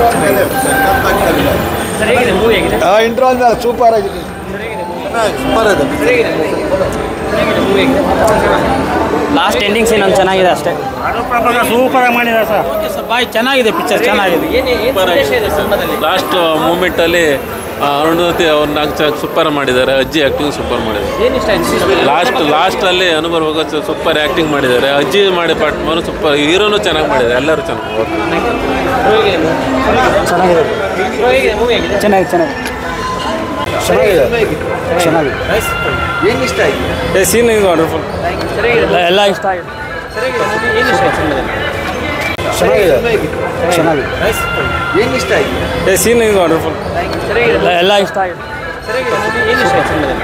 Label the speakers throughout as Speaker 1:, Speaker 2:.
Speaker 1: sir ಹೇಗಿದೆ movie ಹೇಗಿದೆ
Speaker 2: intro ಅಂದ್ರೆ ಸೂಪರ್ ಆಗಿದೆ ಸೂಪರ್ ಇದೆ
Speaker 1: ಹೇಗಿದೆ ಮೂವಿ ಹೇಗಿದೆ ಲಾಸ್ಟ್ ಎಂಡಿಂಗ್ ಸೀನ್ ಒಂದು ಚೆನ್ನಾಗಿದೆ ಅಷ್ಟೇ
Speaker 3: ಸೂಪರ್ ಆಗಿ ಮಾಡಿದ್ದಾರೆ ಸರ್
Speaker 1: ಓಕೆ ಸರ್ ಬಾಯ್ ಚೆನ್ನಾಗಿದೆ ಪಿಕ್ಚರ್ ಚೆನ್ನಾಗಿದೆ ಏನು ಏನು ಸಂದೇಶ ಇದೆ ಸಿನಿಮಾದಲ್ಲಿ
Speaker 4: ಲಾಸ್ಟ್ ಮೂಮೆಂಟಲ್ಲಿ ಅರುಣವತಿ ಅವ್ರು ನಾಲ್ಕು ಚೆನ್ನಾಗಿ ಸೂಪರ್ ಮಾಡಿದ್ದಾರೆ ಅಜ್ಜಿ ಆ್ಯಕ್ಟಿಂಗ್ ಸೂಪರ್ ಮಾಡಿದ್ದಾರೆ
Speaker 1: ಏನು ಇಷ್ಟ ಆಯ್ತು
Speaker 4: ಲಾಸ್ಟ್ ಲಾಸ್ಟಲ್ಲಿ ಅನುಭವ ಹೋಗೋ ಸೂಪರ್ ಆ್ಯಕ್ಟಿಂಗ್ ಮಾಡಿದ್ದಾರೆ ಅಜ್ಜಿ ಮಾಡಿ ಪಾಟ್ ಮಾರು ಸೂಪರ್ ಹೀರೋನು ಚೆನ್ನಾಗಿ ಮಾಡಿದ್ದಾರೆ ಎಲ್ಲರೂ ಚೆನ್ನಾಗಿ
Speaker 1: ಹೇಗಿದೆ
Speaker 2: ಚೆನ್ನಾಗಿದೆ
Speaker 1: ಹೇಗಿದೆ ಮೂವಿ ಹೇಗಿದೆ
Speaker 2: ಚೆನ್ನಾಗಿ ಚೆನ್ನಾಗಿ ಚೆನ್ನಾಗಿದೆ ಚೆನ್ನಾಗಿದೆ ಏನು ಇಷ್ಟ ಆಗಿದೆ
Speaker 3: ಸೀನ್ ಇಸ್ ವಂಡರ್ಫುಲ್
Speaker 1: ಸರ್ ಹೇಗಿದೆ
Speaker 3: ಎಲ್ಲ ಇಷ್ಟ ಆಗಿದೆ
Speaker 1: ಸರ್ ಹೇಗಿದೆ ಮೂವಿ ಏನು ಇಷ್ಟ ಆಯ್ತು ಸಿನಿಮಾದಲ್ಲಿ
Speaker 2: ಚೆನ್ನಾಗಿದೆ ಚೆನ್ನಾಗಿದೆ ಏನು ಇಷ್ಟ ಆಗಿದೆ
Speaker 3: ಸೀನ್ ಇಸ್ ವಂಡರ್ಫುಲ್
Speaker 1: ಸರ್ ಹೇಗಿದೆ
Speaker 3: ಎಲ್ಲ ಇಷ್ಟ ಆಗಿದೆ
Speaker 1: ಸರ್ ಹೇಗಿದೆ ಮೂವಿ ಏನು ಇಷ್ಟ ಆಯ್ತು ಸಿನಿಮಾದಲ್ಲಿ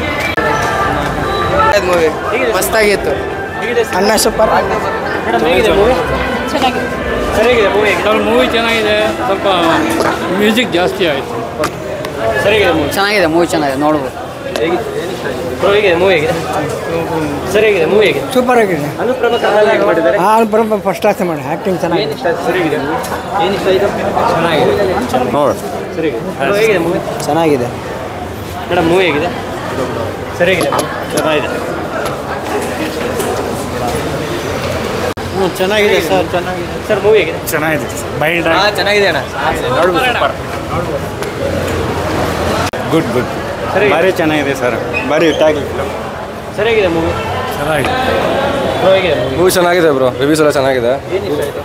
Speaker 2: ಮೂವಿ
Speaker 1: ಹೇಗಿದೆ
Speaker 2: ಮಸ್ತಾಗಿತ್ತು
Speaker 1: ಹೇಗಿದೆ
Speaker 2: ಅನ್ನ ಸೂಪರ್
Speaker 1: ಮೇಡಮ್ ಹೇಗಿದೆ ಮೂವಿ
Speaker 5: ಚೆನ್ನಾಗಿದೆ
Speaker 1: ಸರ್ ಹೇಗಿದೆ ಮೂವಿ ಹೇಗಿದೆ
Speaker 3: ಸ್ವಲ್ಪ ಮೂವಿ ಚೆನ್ನಾಗಿದೆ ಸ್ವಲ್ಪ ಮ್ಯೂಸಿಕ್ ಜಾಸ್ತಿ ಆಯಿತು
Speaker 1: ಸರ್ ಹೇಗಿದೆ ಮೂವಿ
Speaker 5: ಚೆನ್ನಾಗಿದೆ ಮೂವಿ ಚೆನ್ನಾಗಿದೆ ನೋಡ್ಬೋದು
Speaker 1: ಹೇಗಿದೆ ಏನು ಇಷ್ಟ ಆಯ್ತು ಬ್ರೋ ಹೇಗಿದೆ ಮೂವಿ ಹೇಗಿದೆ ಸರ್ ಹೇಗಿದೆ ಮೂವಿ ಹೇಗಿದೆ
Speaker 2: ಸೂಪರ್ ಆಗಿದೆ
Speaker 1: ಅನುಪ್ರಭ ಕಥೆ ಮಾಡಿದ್ದಾರೆ
Speaker 2: ಹಾಂ ಬರೋಬ್ಬರ ಫಸ್ಟ್ ಕ್ಲಾಸ್ ಮಾಡಿ ಆ್ಯಕ್ಟಿಂಗ್ ಚೆನ್ನಾಗಿದೆ
Speaker 1: ಏನು ಇಷ್ಟ ಆಯ್ತು ಸರ್ ಹೇಗಿದೆ ಏನು ಇಷ್ಟ ಆಯ್ತು ಚೆನ್ನಾಗಿದೆ
Speaker 2: ನೋಡಿ
Speaker 1: ಸರಿ ಬ್ರೋ ಹೇಗಿದೆ ಮೂವಿ
Speaker 2: ಚೆನ್ನಾಗಿದೆ
Speaker 1: ಮೇಡಮ್ ಮೂವಿ ಹೇಗಿದೆ ಸರಿ ಹೇಗಿದೆ ಚೆನ್ನಾಗಿದೆ
Speaker 2: ಹ್ಞೂ ಚೆನ್ನಾಗಿದೆ ಸರ್ ಚೆನ್ನಾಗಿದೆ
Speaker 1: ಸರ್ ಮೂವಿ ಹೇಗಿದೆ
Speaker 3: ಚೆನ್ನಾಗಿದೆ ಬೈಲ್ಡ್
Speaker 1: ಹಾಂ ಚೆನ್ನಾಗಿದೆ ಅಣ್ಣ ನೋಡ್ಬೋದು ಸೂಪರ್
Speaker 3: ಗುಡ್ ಗುಡ್
Speaker 1: ಸರಿ
Speaker 3: ಭಾರಿ ಚೆನ್ನಾಗಿದೆ ಸರ್ ಭಾರಿ ಹಿಟ್ಟಾಗಿ
Speaker 1: ಸರಿ ಹೇಗಿದೆ ಮೂವಿ
Speaker 3: ಚೆನ್ನಾಗಿದೆ
Speaker 1: ಬ್ರೋ ಹೇಗಿದೆ ಮೂವಿ
Speaker 6: ಮೂವಿ ಚೆನ್ನಾಗಿದೆ ಬ್ರೋ ರಿವ್ಯೂಸ್ ಎಲ್ಲ ಚೆನ್ನಾಗಿದೆ
Speaker 1: ಏನು ಇಷ್ಟ ಆಯಿತು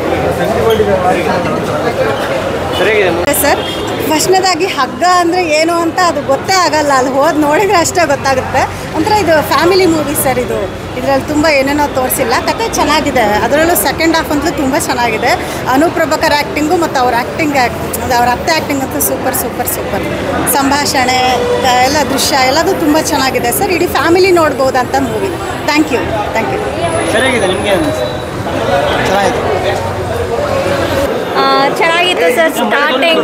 Speaker 1: ಸರಿ ಹೇಗಿದೆ ಮೂವಿ
Speaker 7: ಸರ್ ಫಸ್ಟ್ನೇದಾಗಿ ಹಗ್ಗ ಅಂದರೆ ಏನು ಅಂತ ಅದು ಗೊತ್ತೇ ಆಗಲ್ಲ ಅಲ್ಲಿ ಹೋದ್ ನೋಡಿದರೆ ಅಷ್ಟೇ ಗೊತ್ತಾಗುತ್ತೆ ಒಂಥರ ಇದು ಫ್ಯಾಮಿಲಿ ಮೂವಿ ಸರ್ ಇದು ಇದರಲ್ಲಿ ತುಂಬ ಏನೇನೋ ತೋರಿಸಿಲ್ಲ ಕತೆ ಚೆನ್ನಾಗಿದೆ ಅದರಲ್ಲೂ ಸೆಕೆಂಡ್ ಹಾಫ್ ಅಂತೂ ತುಂಬ ಚೆನ್ನಾಗಿದೆ ಅನುಪ್ರಭಕರ್ ಆ್ಯಕ್ಟಿಂಗು ಮತ್ತು ಅವ್ರ ಆ್ಯಕ್ಟಿಂಗ್ ಅವ್ರ ಅತ್ತೆ ಆ್ಯಕ್ಟಿಂಗ್ ಅಂತೂ ಸೂಪರ್ ಸೂಪರ್ ಸೂಪರ್ ಸಂಭಾಷಣೆ ಆ, ಎಲ್ಲ ದೃಶ್ಯ ಎಲ್ಲದೂ ತುಂಬ ಚೆನ್ನಾಗಿದೆ ಸರ್ ಇಡೀ ಫ್ಯಾಮಿಲಿ ನೋಡ್ಬೋದಂತ movie thank you thank you
Speaker 1: ಸರಿ ಹೇಗಿದೆ ನಿಮಗೆ
Speaker 2: ಚೆನ್ನಾಗಿದೆ
Speaker 8: ಚೆನ್ನಾಗಿತ್ತು ಸರ್ ಸ್ಟಾರ್ಟಿಂಗ್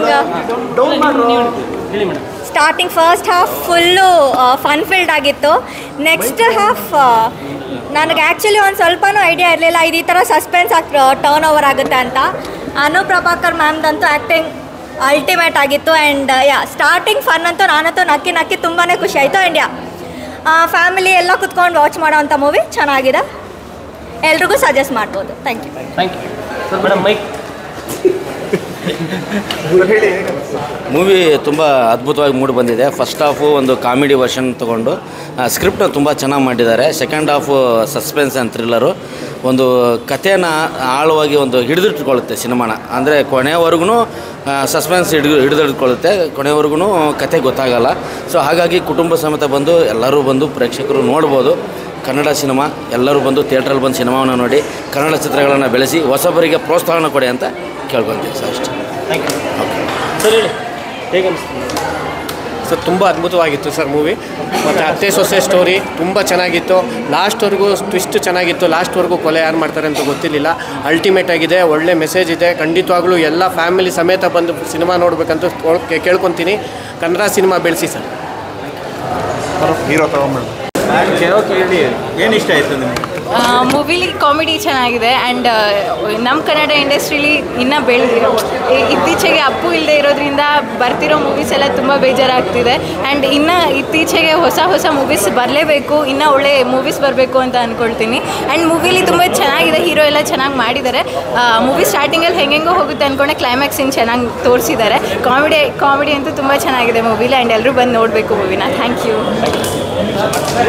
Speaker 1: ಹೇಳಿ madam
Speaker 8: starting first half full fun filled ಆಗಿತ್ತು ನೆಕ್ಸ್ಟ್ ಹಾಫ್ ನನಗೆ ಆ್ಯಕ್ಚುಲಿ ಒಂದು ಸ್ವಲ್ಪನೂ ಐಡಿಯಾ ಇರಲಿಲ್ಲ ಇದು ಈ ಥರ ಸಸ್ಪೆನ್ಸ್ ಆಗಿ ಟರ್ನ್ ಓವರ್ ಆಗುತ್ತೆ ಅಂತ ಅನು ಪ್ರಭಾಕರ್ ಮ್ಯಾಮ್ದಂತೂ ಆ್ಯಕ್ಟಿಂಗ್ ಅಲ್ಟಿಮೇಟ್ ಆಗಿತ್ತು ಆ್ಯಂಡ್ ಯಾ ಸ್ಟಾರ್ಟಿಂಗ್ ಫನ್ ಅಂತೂ ನಾನಂತೂ ನಕ್ಕಿ ನಕ್ಕಿ ತುಂಬಾ ಖುಷಿ ಆಯಿತು ಆ್ಯಂಡ್ ಯಾ ಫ್ಯಾಮಿಲಿ ಎಲ್ಲ ಕುತ್ಕೊಂಡು ವಾಚ್ ಮಾಡೋವಂಥ ಮೂವಿ ಚೆನ್ನಾಗಿದೆ ಎಲ್ರಿಗೂ ಸಜೆಸ್ಟ್ ಮಾಡ್ಬೋದು thank you
Speaker 1: thank you sir madam mic
Speaker 9: movie ತುಂಬ ಅದ್ಭುತವಾಗಿ ಮೂಡಿ ಬಂದಿದೆ ಫಸ್ಟ್ ಹಾಫು ಒಂದು ಕಾಮಿಡಿ ವರ್ಷನ್ ತೊಗೊಂಡು ಸ್ಕ್ರಿಪ್ಟ್ನ ತುಂಬ ಚೆನ್ನಾಗಿ ಮಾಡಿದ್ದಾರೆ second half suspense and thriller ಒಂದು ಕಥೆನ ಆಳವಾಗಿ ಒಂದು ಹಿಡಿದಿಟ್ಕೊಳ್ಳುತ್ತೆ ಸಿನಿಮಾನ ಅಂದರೆ ಕೊನೆಯವರೆಗೂ ಸಸ್ಪೆನ್ಸ್ ಹಿಡಿದು ಹಿಡಿದಿಟ್ಕೊಳ್ಳುತ್ತೆ ಕೊನೆಯವರೆಗೂ ಕತೆ ಗೊತ್ತಾಗಲ್ಲ ಸೊ ಹಾಗಾಗಿ ಕುಟುಂಬ ಸಮೇತ ಬಂದು ಎಲ್ಲರೂ ಬಂದು ಪ್ರೇಕ್ಷಕರು ನೋಡ್ಬೋದು ಕನ್ನಡ ಸಿನಿಮಾ ಎಲ್ಲರೂ ಬಂದು ಥಿಯೇಟ್ರಲ್ಲಿ ಬಂದು ಸಿನಿಮಾವನ್ನು ನೋಡಿ ಕನ್ನಡ ಚಿತ್ರಗಳನ್ನು ಬೆಳೆಸಿ ಹೊಸಬರಿಗೆ ಪ್ರೋತ್ಸಾಹನ ಕೊಡಿ ಅಂತ ಕೇಳ್ಕೊತೀವಿ ಸರ್ ಅಷ್ಟೇ
Speaker 1: ಥ್ಯಾಂಕ್ ಯು ಸರ್ ಹೇಳಿ ಹೇಗೆ ಅನಿಸ್ತು
Speaker 6: ಸರ್ ತುಂಬ ಅದ್ಭುತವಾಗಿತ್ತು ಸರ್ ಮೂವಿ ಮತ್ತು ಅತ್ತೆ ಸೊಸೆ ಸ್ಟೋರಿ ತುಂಬ ಚೆನ್ನಾಗಿತ್ತು ಲಾಸ್ಟ್ವರೆಗೂ ಟ್ವಿಸ್ಟ್ ಚೆನ್ನಾಗಿತ್ತು ಲಾಸ್ಟ್ವರೆಗೂ ಕೊಲೆ ಯಾರು ಮಾಡ್ತಾರೆ ಅಂತ ಗೊತ್ತಿರಲಿಲ್ಲ ಅಲ್ಟಿಮೇಟ್ ಆಗಿದೆ ಒಳ್ಳೆ ಮೆಸೇಜ್ ಇದೆ ಖಂಡಿತವಾಗ್ಲೂ ಎಲ್ಲ ಫ್ಯಾಮಿಲಿ ಸಮೇತ ಬಂದು ಸಿನಿಮಾ ನೋಡ್ಬೇಕಂತ ಕೇ- ಕೇಳ್ಕೊತೀನಿ ಕನ್ನಡ ಸಿನಿಮಾ ಬೆಳೆಸಿ ಸರ್
Speaker 2: ಹೀರೋ ತಗೊಂಡ್ಬಿಡು ಏನು ಇಷ್ಟ ಆಯಿತು ನಿಮಗೆ
Speaker 5: ಮೂವಿಲಿ ಕಾಮಿಡಿ ಚೆನ್ನಾಗಿದೆ ಆ್ಯಂಡ್ ನಮ್ಮ ಕನ್ನಡ ಇಂಡಸ್ಟ್ರೀಲಿ ಇನ್ನೂ ಬೆಳೆದಿ ಇತ್ತೀಚೆಗೆ ಅಪ್ಪು ಇಲ್ಲದೆ ಇರೋದ್ರಿಂದ ಬರ್ತಿರೋ ಮೂವೀಸ್ ಎಲ್ಲ ತುಂಬ ಬೇಜಾರಾಗ್ತಿದೆ ಆ್ಯಂಡ್ ಇನ್ನು ಇತ್ತೀಚೆಗೆ ಹೊಸ ಹೊಸ ಮೂವೀಸ್ ಬರಲೇಬೇಕು ಇನ್ನೂ ಒಳ್ಳೆ ಮೂವೀಸ್ ಬರಬೇಕು ಅಂತ ಅಂದ್ಕೊಳ್ತೀನಿ ಆ್ಯಂಡ್ ಮೂವಿಲಿ ತುಂಬ ಚೆನ್ನಾಗಿದೆ ಹೀರೋ ಎಲ್ಲ ಚೆನ್ನಾಗಿ ಮಾಡಿದ್ದಾರೆ ಮೂವಿ ಸ್ಟಾರ್ಟಿಂಗಲ್ಲಿ ಹೆಂಗೆಂಗೋ ಹೋಗುತ್ತೆ ಅಂದ್ಕೊಂಡೆ ಕ್ಲೈಮ್ಯಾಕ್ಸ್ ಹಿಂಗೆ ಚೆನ್ನಾಗಿ ತೋರಿಸಿದ್ದಾರೆ ಕಾಮಿಡಿ ಕಾಮಿಡಿ ಅಂತೂ ತುಂಬ ಚೆನ್ನಾಗಿದೆ ಮೂವಿಲಿ ಆ್ಯಂಡ್ ಎಲ್ಲರೂ ಬಂದು ನೋಡಬೇಕು ಮೂವಿನ ಥ್ಯಾಂಕ್ ಯು